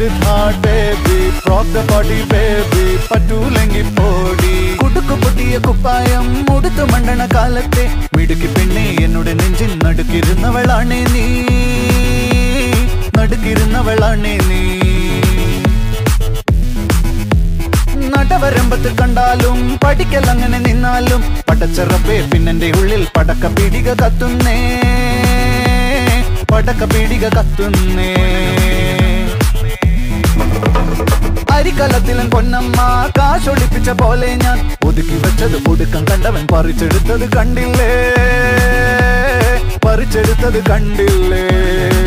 heart is heart baby rock the body baby പറ്റൂലെങ്കി പോടി കുടുക്കു പൊട്ടിയ കുപ്പായം മുടുത്തു മണ്ടണ കാലത്തെ മിടുക്കി പെണ്ണെ എന്നോട് നെഞ്ചിൻ നടുക്കിരുന്നവളാണ് നീ നടുക്കിരുന്നവളാണ് നീ നടവരമ്പത്ത് കണ്ടാലും പഠിക്കൽ അങ്ങനെ നിന്നാലും പടച്ചറപ്പേ പിന്നെന്റെ ഉള്ളിൽ പടക്ക പീടിക കത്തുന്നേ പടക്ക പീടിക കത്തുന്നേ അരിക്കലത്തിലും പൊന്നമ്മ കാശൊളിപ്പിച്ച പോലെ ഞാൻ ഒതുക്കി വെച്ചത് ഒടുക്കം കണ്ടവൻ പറിച്ചെടുത്തത് കണ്ടില്ലേ പറിച്ചെടുത്തത് കണ്ടില്ലേ